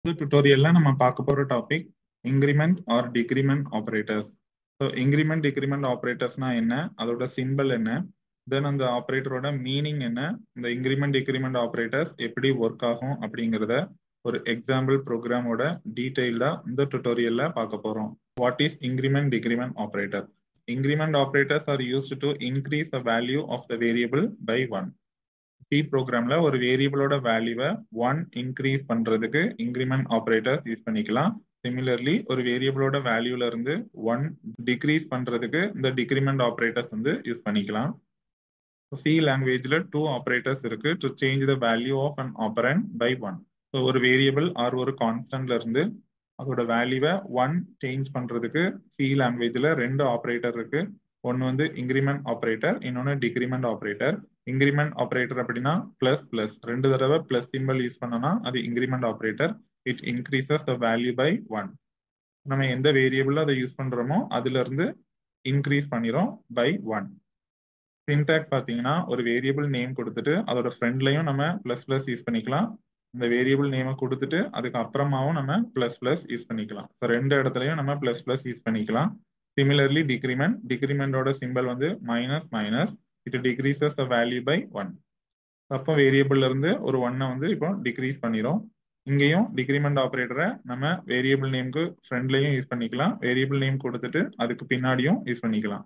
இந்த டுட்டோரியல்ல நம்ம பார்க்க போற topic increment or decrement operators so increment decrement ஆபரேட்டர்ஸ்னா என்ன அதோட சிம்பிள் என்ன தென் அந்த ஆபரேட்டரோட மீனிங் என்ன இந்த இன்கிரிமெண்ட் டிக்ரிமெண்ட் ஆபரேட்டர்ஸ் எப்படி ஒர்க் ஆகும் அப்படிங்கிறத ஒரு எக்ஸாம்பிள் ப்ரோக்ராமோட டீடைல்டா இந்த டுட்டோரியல்ல பார்க்க போறோம் what is increment decrement operator increment operators are used to increase the value of the variable by one C ப்ரோக்ராம்ல ஒரு வேரியபிளோட வேல்யூவை ஒன் இன்க்ரீஸ் பண்றதுக்கு இன்க்ரிமெண்ட் ஆப்ரேட்டர்ஸ் யூஸ் பண்ணிக்கலாம் சிமிலர்லி ஒரு வேரியபிளோட வேல்யூல இருந்து ஒன் டிக்ரீஸ் பண்றதுக்கு இந்த டிக்ரிமெண்ட் ஆப்ரேட்டர்ஸ் வந்து யூஸ் பண்ணிக்கலாம் சி லாங்குவேஜ்ல டூ ஆப்ரேட்டர்ஸ் இருக்கு to change the value of an operand by one so ஒரு வேரியபிள் ஆர் ஒரு கான்ஸ்டன்ட்ல இருந்து அதோட வேல்யூவை ஒன் சேஞ்ச் பண்றதுக்கு சி லாங்குவேஜ்ல ரெண்டு ஆப்ரேட்டர் இருக்கு ஒன்று வந்து இன்க்ரிமெண்ட் ஆப்ரேட்டர் இன்னொன்று டிக்ரிமெண்ட் ஆப்ரேட்டர் இன்க்ரிமெண்ட் ஆப்ரேட்டர் அப்படின்னா பிளஸ் பிளஸ் ரெண்டு தடவை பிளஸ் சிம்பிள் யூஸ் பண்ணனா அது increment operator it increases the value by one நம்ம எந்த வேரியபிள் அதை யூஸ் பண்றோமோ அதுல இருந்து இன்க்ரீஸ் பண்ணிரும் பை ஒன் சின்டாக்ஸ் பார்த்தீங்கன்னா ஒரு வேரியபிள் நேம் கொடுத்துட்டு அதோட ஃப்ரெண்ட்லையும் நம்ம பிளஸ் பிளஸ் யூஸ் பண்ணிக்கலாம் இந்த வேரியபிள் நேமை கொடுத்துட்டு அதுக்கு அப்புறமாவும் நம்ம பிளஸ் பிளஸ் யூஸ் பண்ணிக்கலாம் ஸோ ரெண்டு இடத்துலையும் நம்ம பிளஸ் பிளஸ் யூஸ் பண்ணிக்கலாம் சிமிலர்லி டிக்ரிமெண்ட் டிக்ரிமெண்டோட சிம்பிள் வந்து minus minus it decreases the value by one அப்போ வேரியபிள்ல இருந்து ஒரு ஒன்னை வந்து இப்போ டிக்ரீஸ் பண்ணிடும் இங்கேயும் டிக்ரிமெண்ட் ஆப்ரேட்டரை நம்ம வேரியபிள் நேம்க்கு ஃப்ரெண்ட்லையும் யூஸ் பண்ணிக்கலாம் வேரியபிள் நேம் கொடுத்துட்டு அதுக்கு பின்னாடியும் யூஸ் பண்ணிக்கலாம்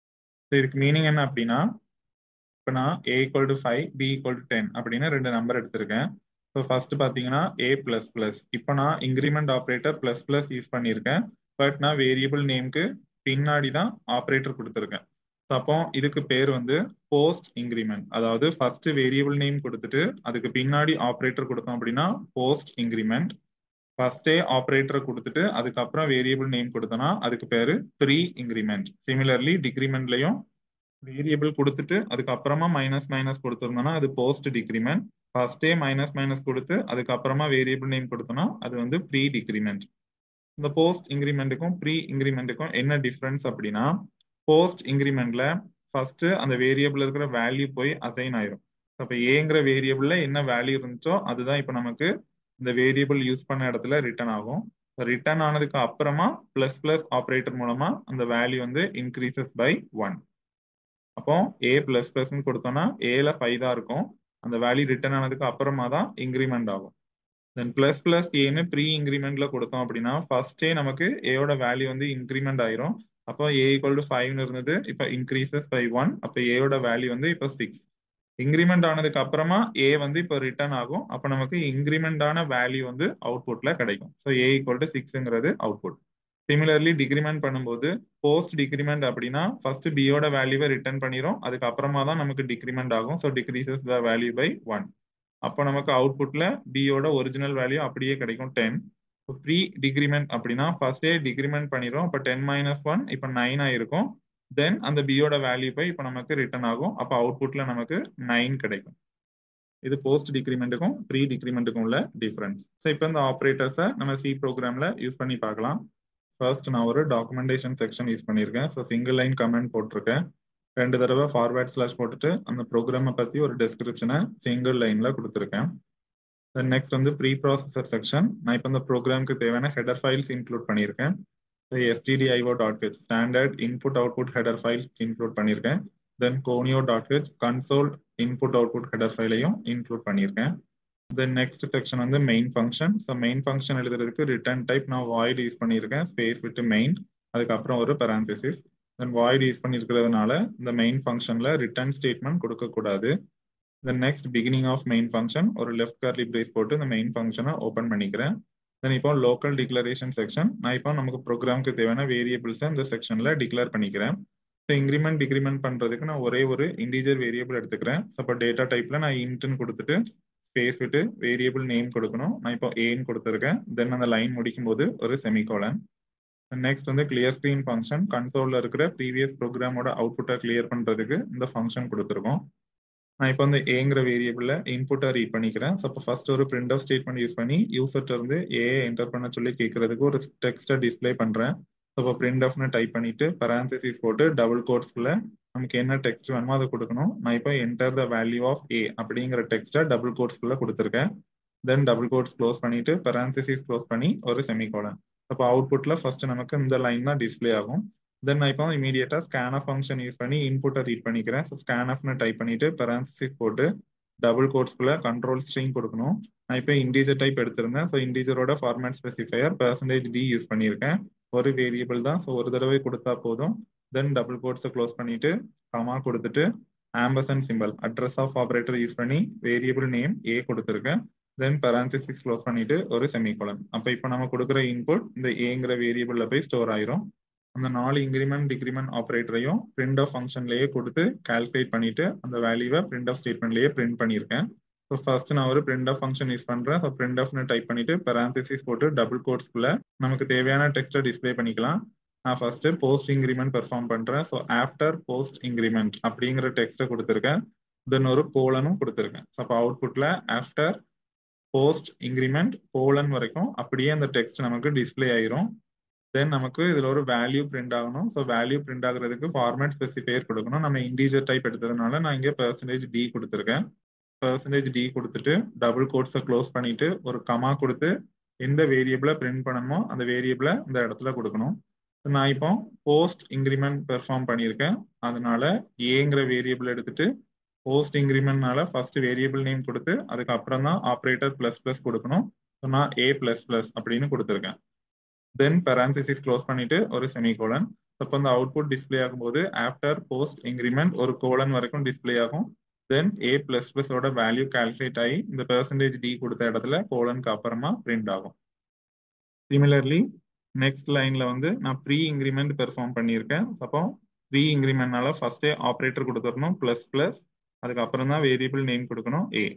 ஸோ இதுக்கு மீனிங் என்ன அப்படின்னா இப்போ நான் A equal to five B equal to ten அப்படின்னு ரெண்டு நம்பர் எடுத்திருக்கேன் ஸோ ஃபர்ஸ்ட் பார்த்தீங்கன்னா ஏ பிளஸ் பிளஸ் இப்போ நான் increment operator plus plus use பண்ணியிருக்கேன் பட் நான் வேரியபிள் நேம்க்கு பின்னாடி தான் ஆப்ரேட்டர் கொடுத்துருக்கேன் ஸோ அப்போ இதுக்கு பேர் வந்து போஸ்ட் இன்க்ரிமெண்ட் அதாவது ஃபர்ஸ்ட் வேரியபிள் நேம் கொடுத்துட்டு அதுக்கு பின்னாடி ஆப்ரேட்டர் கொடுத்தோம் அப்படின்னா போஸ்ட் இன்க்ரிமெண்ட் ஃபர்ஸ்டே ஆப்ரேட்டரை கொடுத்துட்டு அதுக்கப்புறம் வேரியபிள் நேம் கொடுத்தோம்னா அதுக்கு பேரு ப்ரீ இன்க்ரிமெண்ட் சிமிலர்லி டிக்ரிமெண்ட்லையும் வேரியபிள் கொடுத்துட்டு அதுக்கப்புறமா மைனஸ் மைனஸ் கொடுத்துருந்தோம்னா அது போஸ்ட் டிக்ரிமெண்ட் ஃபர்ஸ்டே மைனஸ் மைனஸ் கொடுத்து அதுக்கப்புறமா வேரியபிள் நேம் கொடுத்தோம்னா அது வந்து ப்ரீ டிக்ரிமெண்ட் இந்த போஸ்ட் இன்க்ரிமெண்ட்டுக்கும் ப்ரீ இன்க்ரிமெண்ட்டுக்கும் என்ன டிஃப்ரென்ஸ் அப்படின்னா போஸ்ட் இன்க்ரிமெண்ட்ல ஃபர்ஸ்ட் அந்த வேரியபிள் இருக்கிற வேல்யூ போய் அசைன் ஆயிரும் அப்போ ஏங்கிற வேரியபிள்ல என்ன வேல்யூ இருந்துச்சோ அதுதான் இப்போ நமக்கு இந்த வேரியபிள் யூஸ் பண்ண இடத்துல ரிட்டர்ன் ஆகும் ரிட்டர்ன் ஆனதுக்கு அப்புறமா பிளஸ் பிளஸ் ஆப்ரேட்டர் மூலமா அந்த வேல்யூ வந்து இன்க்ரீசஸ் பை ஒன் அப்போ ஏ பிளஸ் பிளஸ் கொடுத்தோம்னா ஏல ஃபைவ் தான் இருக்கும் அந்த வேல்யூ ரிட்டர்ன் ஆனதுக்கு அப்புறமா தான் இன்க்ரிமெண்ட் ஆகும் தென் பிளஸ் பிளஸ் ஏன்னு ப்ரீ இன்க்ரிமெண்ட்ல கொடுத்தோம் அப்படின்னா ஃபர்ஸ்டே நமக்கு ஏயோட வேல்யூ வந்து இன்க்ரிமெண்ட் ஆயிரும் அப்போ ஏ ஈக்குவல் டு ஃபைவ்னு இருந்தது இப்போ இன்க்ரீசஸ் பை ஒன் அப்போ ஏயோட வேல்யூ வந்து இப்போ சிக்ஸ் இன்க்ரிமெண்ட் ஆனதுக்கு அப்புறமா ஏ வந்து இப்போ ரிட்டர்ன் ஆகும் அப்போ நமக்கு இன்க்ரிமெண்ட் ஆன வேல்யூ வந்து அவுட்புட்ல கிடைக்கும் ஸோ ஏ ஈக்குவல் டு சிக்ஸ்ங்கிறது அவுட்புட் சிமிலர்லி டிக்ரிமெண்ட் பண்ணும்போது போஸ்ட் டிக்ரிமெண்ட் அப்படின்னா ஃபர்ஸ்ட் பியோட வேல்யூவை ரிட்டர்ன் பண்ணிரும் அதுக்கப்புறமா தான் நமக்கு டிக்ரிமெண்ட் ஆகும் so decreases the value by one அப்போ நமக்கு அவுட்புட்ல பியோட ஒரிஜினல் வேல்யூ அப்படியே கிடைக்கும் டென் ப்ரீ டிக்ரிமெண்ட் அப்படின்னா ஃபர்ஸ்டே டிக்ரிமெண்ட் பண்ணிடும் இப்போ டென் மைனஸ் ஒன் இப்போ நைன் ஆயிருக்கும் தென் அந்த பியோட வேல்யூ போய் இப்போ நமக்கு ரிட்டர்ன் ஆகும் அப்போ அவுட்புட்ல நமக்கு நைன் கிடைக்கும் இது போஸ்ட் டிக்ரிமெண்ட்டுக்கும் ப்ரீ டிக்ரிமெண்ட்டுக்கும் உள்ள டிஃபரன்ஸ் ஸோ இப்போ இந்த ஆப்ரேட்டர்ஸை நம்ம சி ப்ரோக்ராம்ல யூஸ் பண்ணி பார்க்கலாம் ஃபர்ஸ்ட் நான் ஒரு டாக்குமெண்டேஷன் செக்ஷன் யூஸ் பண்ணியிருக்கேன் ஸோ சிங்கிள் லைன் கமெண்ட் போட்டிருக்கேன் ரெண்டு தடவை ஃபார்வேர்ட் ஸ்லாஷ் போட்டுட்டு அந்த ப்ரோக்ராமை பற்றி ஒரு டிஸ்கிரிப்ஷனை சிங்கிள் லைனில் கொடுத்துருக்கேன் தென் நெக்ஸ்ட் வந்து ப்ரீ ப்ராசஸர் செக்ஷன் நான் இப்போ இந்த ப்ரோக்ராமுக்கு தேவையான ஹெடர் ஃபைல்ஸ் இன்க்ளூட் பண்ணியிருக்கேன் STDIO dot H standard input output header files include பண்ணியிருக்கேன் then conio dot H console input output header ஃபைலையும் இன்க்ளூட் பண்ணியிருக்கேன் தென் நெக்ஸ்ட் செக்ஷன் வந்து main function so main function எழுதுறதுக்கு ரிட்டர்ன் டைப் நான் void use பண்ணியிருக்கேன் space விட்டு main அதுக்கப்புறம் ஒரு பெரான்சிசிஸ் தென் வாய்ட் யூஸ் பண்ணியிருக்கிறதுனால இந்த மெயின் ஃபங்க்ஷனில் ரிட்டர்ன் ஸ்டேட்மெண்ட் கொடுக்கக்கூடாது then next beginning of main function ஒரு லெஃப்ட் கர்லி பிரேஸ் போட்டு இந்த மெயின் ஃபங்க்ஷனை ஓப்பன் பண்ணிக்கிறேன் தென் இப்போ லோக்கல் டிக்ளரேஷன் செக்ஷன் நான் இப்போ நமக்கு ப்ரோக்ராமுக்கு தேவையான வேரியபிள்ஸை இந்த செக்ஷனில் டிக்ளேர் பண்ணிக்கிறேன் ஸோ இன்க்ரிமெண்ட் டிக்ரிமெண்ட் பண்ணுறதுக்கு நான் ஒரே ஒரு இன்டீஜர் வேரியபிள் எடுத்துக்கிறேன் ஸோ இப்போ டேட்டா டைப்பில் நான் இன்ட்டுன்னு கொடுத்துட்டு ஸ்பேஸ் விட்டு வேரியபிள் நேம் கொடுக்கணும் நான் இப்போ ஏன்னு கொடுத்துருக்கேன் தென் அந்த லைன் முடிக்கும் போது ஒரு செமிகோலன் நெக்ஸ்ட் வந்து கிளியர் ஸ்க்ரீன் ஃபங்க்ஷன் கன்சோலில் இருக்கிற ப்ரீவியஸ் ப்ரோக்ராமோட அவுட்புட்டை கிளியர் பண்ணுறதுக்கு இந்த ஃபங்க்ஷன் கொடுத்துருக்கோம் நான் இப்போ வந்து ஏங்கிற வேரியபிளில் இன்புட்டை ரீட் பண்ணிக்கிறேன் ஸோ இப்போ ஃபர்ஸ்ட் ஒரு பிரிண்ட் ஆஃப் ஸ்டேட்மெண்ட் யூஸ் பண்ணி யூசர்ட்ட இருந்து ஏ என்டர் பண்ண சொல்லி கேட்கறதுக்கு ஒரு டெக்ஸ்ட்டை டிஸ்பிளே பண்ணுறேன் ஸோ இப்போ பிரிண்ட் ஆஃப்னு டைப் பண்ணிட்டு பரான்சிசிஸ் போட்டு டபுள் கோட்ஸ்குள்ள நமக்கு என்ன டெக்ஸ்ட் வேணுமோ அதை கொடுக்கணும் நான் இப்போ enter the value of A அப்படிங்கிற டெக்ஸ்ட்டை டபுள் கோட்ஸ்குள்ள கொடுத்துருக்கேன் தென் டபுள் கோட்ஸ் க்ளோஸ் பண்ணிட்டு பெரான்சிசிஸ் க்ளோஸ் பண்ணி ஒரு செமிகோலன் அப்போ அவுட்புட்ல ஃபர்ஸ்ட் நமக்கு இந்த லைன் தான் டிஸ்பிளே ஆகும் தென் நான் இப்போ இமீடியட்டா ஸ்கேன் ஃபங்க்ஷன் யூஸ் பண்ணி இன்புட்டை ரீட் பண்ணிக்கிறேன் ஸோ ஸ்கேன் ஆஃப்னு டைப் பண்ணிட்டு பெரான்சிசிஸ் போட்டு டபுள் கோட்ஸ்குள்ள கண்ட்ரோல் ஸ்ட்ரிங் கொடுக்கணும் நான் இப்போ இண்டீஜர் டைப் எடுத்திருந்தேன் ஸோ இண்டீஜரோட format specifier percentage D use பண்ணியிருக்கேன் ஒரு வேரியபிள் தான் ஸோ ஒரு தடவை கொடுத்தா போதும் தென் டபுள் கோட்ஸை க்ளோஸ் பண்ணிட்டு கமா கொடுத்துட்டு ampersand symbol address of operator use பண்ணி வேரியபிள் நேம் ஏ கொடுத்துருக்கேன் தென் பெரான்சிசிஸ் க்ளோஸ் பண்ணிட்டு ஒரு செமிகோலன் அப்போ இப்போ நம்ம கொடுக்குற இன்புட் இந்த ஏங்கிற வேரியபிள்ல போய் ஸ்டோர் ஆயிரும் அந்த நாலு இன்க்ரிமெண்ட் டிக்ரிமெண்ட் ஆப்ரேட்டரையும் பிரிண்ட் ஆஃப் ஃபங்க்ஷன்லேயே கொடுத்து கால்குலேட் பண்ணிட்டு அந்த வேல்யூவை பிரிண்ட் ஆஃப் ஸ்டேட்மெண்ட்லேயே பிரிண்ட் பண்ணியிருக்கேன் ஸோ ஃபர்ஸ்ட் நான் ஒரு பிரிண்ட் ஆஃப் ஃபங்க்ஷன் யூஸ் பண்றேன் ஸோ பிரிண்ட் ஆஃப்னு டைப் பண்ணிட்டு பெரான்சிசிஸ் போட்டு டபுள் கோட்ஸ்குள்ள நமக்கு தேவையான டெக்ஸ்ட்டை டிஸ்பிளே பண்ணிக்கலாம் நான் ஃபர்ஸ்ட் போஸ்ட் இன்க்ரிமெண்ட் பெர்ஃபார்ம் பண்றேன் ஸோ ஆஃப்டர் போஸ்ட் இன்க்ரிமெண்ட் அப்படிங்கிற டெக்ஸ்ட்டை கொடுத்துருக்கேன் தென் ஒரு கோலனும் கொடுத்துருக்கேன் ஸோ அப்போ அவுட்புட்ல ஆஃப்டர் போஸ்ட் இன்க்ரிமெண்ட் கோலன் வரைக்கும் அப்படியே அந்த டெக்ஸ்ட் நமக்கு டிஸ்பிளே ஆயிரும் தென் நமக்கு இதுல ஒரு வேல்யூ பிரிண்ட் ஆகணும் ஸோ வேல்யூ பிரிண்ட் ஆகுறதுக்கு ஃபார்மேட் ஸ்பெசிஃபையர் கொடுக்கணும் நம்ம இண்டீஜர் டைப் எடுத்ததுனால நான் இங்கே பெர்சன்டேஜ் டி கொடுத்துருக்கேன் பெர்சன்டேஜ் டி கொடுத்துட்டு டபுள் கோட்ஸை க்ளோஸ் பண்ணிட்டு ஒரு கமா கொடுத்து எந்த வேரியபிளை பிரிண்ட் பண்ணணுமோ அந்த வேரியபிளை இந்த இடத்துல கொடுக்கணும் நான் இப்போ போஸ்ட் இன்க்ரிமெண்ட் பெர்ஃபார்ம் பண்ணியிருக்கேன் அதனால ஏங்கிற வேரியபிள் எடுத்துட்டு போஸ்ட் இன்க்ரிமெண்ட்னால ஃபர்ஸ்ட் வேரியபிள் நேம் கொடுத்து அதுக்கப்புறம் தான் ஆப்ரேட்டர் பிளஸ் பிளஸ் கொடுக்கணும் நான் ஏ பிளஸ் பிளஸ் அப்படின்னு கொடுத்துருக்கேன் தென் பெரான்சிசிஸ் க்ளோஸ் பண்ணிட்டு ஒரு செமிகோலன் அப்போ அந்த அவுட்புட் டிஸ்பிளே ஆகும்போது ஆஃப்டர் போஸ்ட் இன்க்ரிமெண்ட் ஒரு கோலன் வரைக்கும் டிஸ்பிளே ஆகும் தென் ஏ பிளஸ் பிளஸோட வேல்யூ கால்குலேட் ஆகி இந்த பெர்சன்டேஜ் டி கொடுத்த இடத்துல கோலனுக்கு அப்புறமா பிரிண்ட் ஆகும் சிமிலர்லி நெக்ஸ்ட் லைன்ல வந்து நான் ப்ரீ இன்க்ரிமெண்ட் பெர்ஃபார்ம் பண்ணியிருக்கேன் அப்போ ப்ரீ இன்க்ரிமெண்ட்னால ஃபர்ஸ்டே ஆப்ரேட்டர் கொடுத்துடணும் பிளஸ் பிளஸ் அதுக்கப்புறம் தான் வேரியபிள் நேம் கொடுக்கணும் A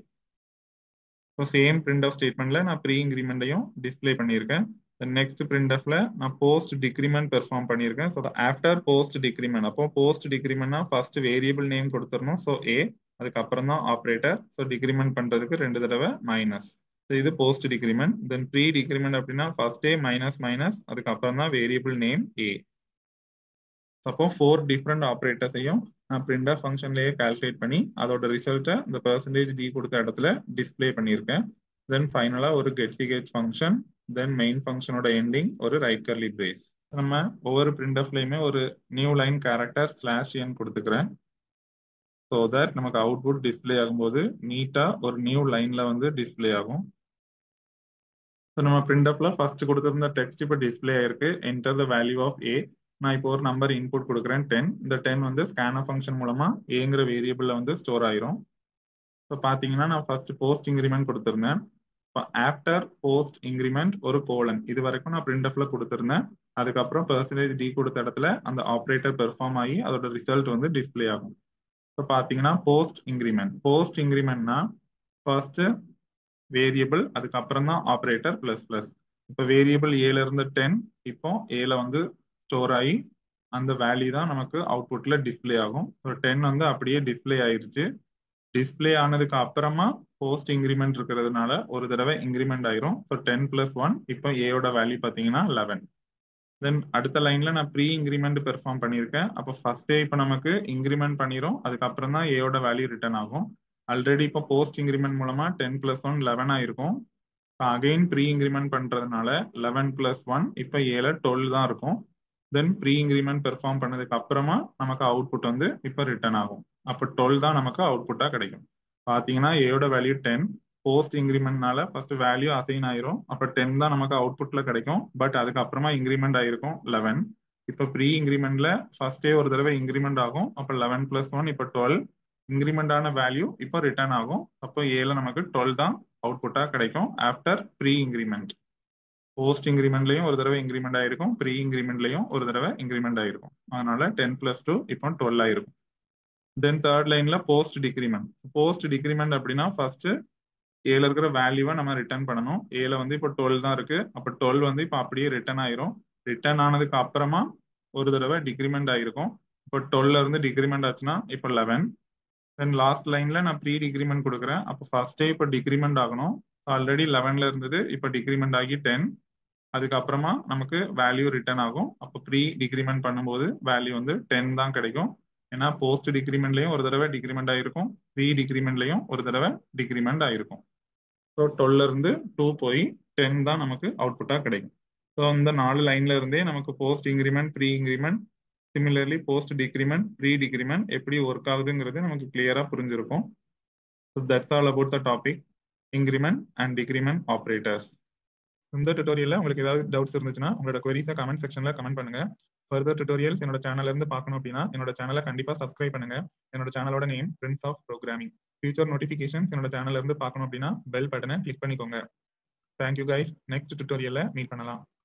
so same printf ஸ்டேட்மெண்ட்ல நான் ப்ரீ இன்க்ரிமெண்ட்டையும் டிஸ்பிளே பண்ணியிருக்கேன் நெக்ஸ்ட் பிரிண்ட் ஆஃப்ல நான் போஸ்ட் டிக்ரிமெண்ட் பெர்ஃபார்ம் பண்ணியிருக்கேன் ஸோ ஆஃப்டர் போஸ்ட் டிக்ரிமெண்ட் அப்போ போஸ்ட் டிக்ரிமெண்ட்னா ஃபர்ஸ்ட் வேரியபிள் நேம் கொடுத்துடணும் ஸோ ஏ அதுக்கப்புறம் தான் ஆப்ரேட்டர் ஸோ டிக்ரிமெண்ட் பண்றதுக்கு ரெண்டு தடவை மைனஸ் ஸோ இது post decrement then pre decrement அப்படின்னா ஃபர்ஸ்டே மைனஸ் மைனஸ் அதுக்கப்புறம் தான் வேரியபிள் நேம் ஏ அப்போ ஃபோர் டிஃப்ரெண்ட் ஆப்ரேட்டர்ஸையும் நான் பிரிண்ட் ஆஃப் ஃபங்க்ஷன்லேயே கால்குலேட் பண்ணி அதோட ரிசல்ட்டை இந்த பெர்சன்டேஜ் டி கொடுத்த இடத்துல டிஸ்பிளே பண்ணியிருக்கேன் தென் ஃபைனலாக ஒரு கெட் சிகேட் ஃபங்க்ஷன் தென் மெயின் ஃபங்க்ஷனோட எண்டிங் ஒரு ரைட் கர்லி பிரேஸ் நம்ம ஒவ்வொரு பிரிண்ட் ஆஃப்லையுமே ஒரு new line character slash N கொடுத்துக்கிறேன் ஸோ தட் நமக்கு அவுட்புட் டிஸ்பிளே ஆகும்போது நீட்டாக ஒரு நியூ லைன்ல வந்து டிஸ்பிளே ஆகும் ஸோ நம்ம பிரிண்ட் ஆஃப்ல ஃபர்ஸ்ட் கொடுத்துருந்த டெக்ஸ்ட் இப்போ டிஸ்பிளே ஆயிருக்கு enter the value of A நான் இப்போ ஒரு நம்பர் இன்புட் கொடுக்குறேன் டென் இந்த டென் வந்து ஸ்கேனர் ஃபங்க்ஷன் மூலமா ஏங்கிற வேரியபிள்ல வந்து ஸ்டோர் ஆயிரும் ஸோ பார்த்தீங்கன்னா நான் ஃபர்ஸ்ட் போஸ்ட் இன்க்ரிமெண்ட் கொடுத்துருந்தேன் இப்போ ஆஃப்டர் போஸ்ட் இன்க்ரிமெண்ட் ஒரு கோலன் இது வரைக்கும் நான் பிரிண்ட் ஆஃப்ல கொடுத்துருந்தேன் அதுக்கப்புறம் பெர்சன்டேஜ் டி கொடுத்த இடத்துல அந்த ஆப்ரேட்டர் பெர்ஃபார்ம் ஆகி அதோட ரிசல்ட் வந்து டிஸ்பிளே ஆகும் இப்போ பார்த்தீங்கன்னா போஸ்ட் இன்க்ரிமெண்ட் போஸ்ட் இன்க்ரிமெண்ட்னா ஃபர்ஸ்ட் வேரியபிள் அதுக்கப்புறம் தான் ஆப்ரேட்டர் பிளஸ் பிளஸ் இப்போ வேரியபிள் ஏல இருந்து டென் இப்போ ஏல வந்து ஸ்டோர் ஆகி அந்த வேல்யூ தான் நமக்கு அவுட்புட்ல டிஸ்பிளே ஆகும் ஸோ டென் வந்து அப்படியே டிஸ்பிளே ஆயிருச்சு டிஸ்பிளே ஆனதுக்கு அப்புறமா போஸ்ட் இன்க்ரிமெண்ட் இருக்கிறதுனால ஒரு தடவை இன்க்ரிமெண்ட் ஆயிரும் ஸோ டென் பிளஸ் ஒன் இப்போ ஏயோட வேல்யூ பார்த்தீங்கன்னா லெவன் தென் அடுத்த லைன்ல நான் ப்ரீ இன்க்ரிமெண்ட் பெர்ஃபார்ம் பண்ணியிருக்கேன் அப்போ ஃபர்ஸ்டே இப்போ நமக்கு இன்க்ரிமெண்ட் பண்ணிரும் அதுக்கப்புறம் தான் ஏயோட வேல்யூ ரிட்டர்ன் ஆகும் ஆல்ரெடி இப்போ போஸ்ட் இன்க்ரிமெண்ட் மூலமா டென் பிளஸ் ஒன் லெவன் ஆயிருக்கும் அகைன் ப்ரீ இன்க்ரிமெண்ட் பண்றதுனால லெவன் பிளஸ் ஒன் இப்போ ஏல டுவெல் தான் இருக்கும் தென் ப்ரீ இன்க்ரிமெண்ட் பெர்ஃபார்ம் பண்ணதுக்கு அப்புறமா நமக்கு அவுட்புட் வந்து இப்போ ரிட்டர்ன் ஆகும் அப்போ டுவெல் தான் நமக்கு அவுட்புட்டா கிடைக்கும் பாத்தீங்கன்னா ஏயோட வேல்யூ டென் போஸ்ட் இன்க்ரிமெண்ட்னால ஃபர்ஸ்ட் வேல்யூ அசைன் ஆயிரும் அப்போ டென் தான் நமக்கு அவுட்புட்ல கிடைக்கும் பட் அதுக்கப்புறமா இன்க்ரிமெண்ட் ஆயிருக்கும் லெவன் இப்போ ப்ரீ இன்க்ரிமெண்ட்ல ஃபர்ஸ்டே ஒரு தடவை இன்க்ரிமெண்ட் ஆகும் அப்போ லெவன் பிளஸ் ஒன் இப்போ டுவெல் இன்க்ரிமெண்ட் ஆன வேல்யூ இப்போ ரிட்டர்ன் ஆகும் அப்போ ஏல நமக்கு டுவெல் தான் அவுட்புட்டா கிடைக்கும் ஆஃப்டர் ப்ரீ இன்க்ரிமெண்ட் போஸ்ட் இன்க்ரிமெண்ட்லயும் ஒரு தடவை இன்க்ரிமெண்ட் ஆயிருக்கும் ப்ரீ இன்க்ரிமெண்ட்லயும் ஒரு தடவை இன்க்ரிமெண்ட் ஆயிருக்கும் அதனால டென் பிளஸ் டூ இப்போ டுவெல் ஆயிருக்கும் தென் தேர்ட் லைன்ல போஸ்ட் டிக்ரிமெண்ட் போஸ்ட் டிக்ரிமெண்ட் அப்படின்னா ஃபர்ஸ்ட் ஏல இருக்கிற வேல்யூவை நம்ம ரிட்டர்ன் பண்ணணும் ஏல வந்து இப்போ டுவெல் தான் இருக்கு அப்போ டுவெல் வந்து இப்போ அப்படியே ரிட்டர்ன் ஆயிரும் ரிட்டர்ன் ஆனதுக்கு அப்புறமா ஒரு தடவை டிக்ரிமெண்ட் ஆயிருக்கும் இப்போ டுவெல்ல இருந்து டிக்ரிமெண்ட் ஆச்சுன்னா இப்போ லெவன் தென் லாஸ்ட் லைன்ல நான் ப்ரீ டிக்ரிமெண்ட் கொடுக்குறேன் அப்போ ஃபர்ஸ்டே இப்போ டிக்ரிமெண்ட் ஆகணும் ஆல்ரெடி லெவன்ல இருந்தது இப்போ டிக்ரிமெண்ட் ஆகி டென் அதுக்கப்புறமா நமக்கு வேல்யூ ரிட்டர்ன் ஆகும் அப்போ ப்ரீ டிக்ரிமெண்ட் பண்ணும்போது வேல்யூ வந்து டென் தான் கிடைக்கும் ஏன்னா போஸ்ட் டிக்ரிமெண்ட்லயும் ஒரு தடவை டிக்ரிமெண்ட் ஆயிருக்கும் ப்ரீ டிக்ரிமெண்ட்லயும் ஒரு தடவை டிக்ரிமெண்ட் ஆயிருக்கும் ஸோ டுவெல்ல இருந்து டூ போய் டென் தான் நமக்கு அவுட்புட்டா கிடைக்கும் ஸோ இந்த நாலு லைன்ல இருந்தே நமக்கு post increment pre increment similarly post decrement pre decrement எப்படி ஒர்க் ஆகுதுங்கிறது நமக்கு கிளியரா புரிஞ்சிருக்கும் so that's all about the topic increment and decrement operators இந்த டுட்டோரியல்ல உங்களுக்கு ஏதாவது டவுட்ஸ் இருந்துச்சுன்னா உங்களோட கொரிஸை கமெண்ட் செக்ஷன்ல கமெண்ட் பண்ணுங்க ஃபர்தர் டுட்டோரியல்ஸ் என்னோட சேனல்ல இருந்து பார்க்கணும் அப்படின்னா என்னோட சேனலை கண்டிப்பா சப்ஸ்கிரைப் பண்ணுங்க என்னோட சேனலோட name prince of programming future notifications என்னோட சேனல்ல இருந்து பார்க்கணும் அப்படின்னா பெல் பட்டனை கிளிக் பண்ணிக்கோங்க தேங்க்யூ கைஸ் நெக்ஸ்ட் டுட்டோரியல்ல மீட் பண்ணலாம்